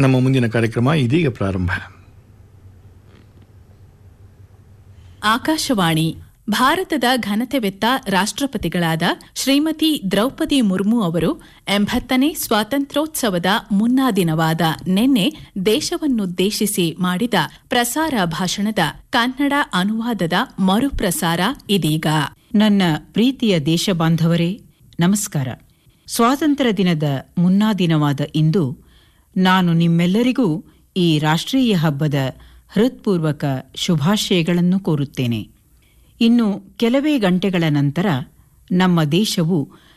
ನಮ್ಮ ಮುಂದಿನ ಕಾರ್ಯಕ್ರಮ ಇದೀಗ ಪ್ರಾರಂಭ ಆಕಾಶವಾಣಿ ಭಾರತದ ಘನತೆವೆತ್ತ ರಾಷ್ಟ್ರಪತಿಗಳಾದ ಶ್ರೀಮತಿ ದ್ರೌಪದಿ ಮುರ್ಮು ಅವರು ಎಂಬತ್ತನೇ ಸ್ವಾತಂತ್ರ್ಯೋತ್ಸವದ ಮುನ್ನಾ ದಿನವಾದ ನಿನ್ನೆ ದೇಶವನ್ನುದ್ದೇಶಿಸಿ ಮಾಡಿದ ಪ್ರಸಾರ ಭಾಷಣದ ಕನ್ನಡ ಅನುವಾದದ ಮರುಪ್ರಸಾರ ಇದೀಗ ನನ್ನ ಪ್ರೀತಿಯ ದೇಶಬಾಂಧವರೇ ನಮಸ್ಕಾರ ಸ್ವಾತಂತ್ರ್ಯ ದಿನದ ಮುನ್ನಾ ದಿನವಾದ ಇಂದು ನಾನು ನಿಮ್ಮೆಲ್ಲರಿಗೂ ಈ ರಾಷ್ಟ್ರೀಯ ಹಬ್ಬದ ಹೃತ್ಪೂರ್ವಕ ಶುಭಾಶಯಗಳನ್ನು ಕೋರುತ್ತೇನೆ ಇನ್ನು ಕೆಲವೇ ಗಂಟೆಗಳ ನಂತರ ನಮ್ಮ ದೇಶವು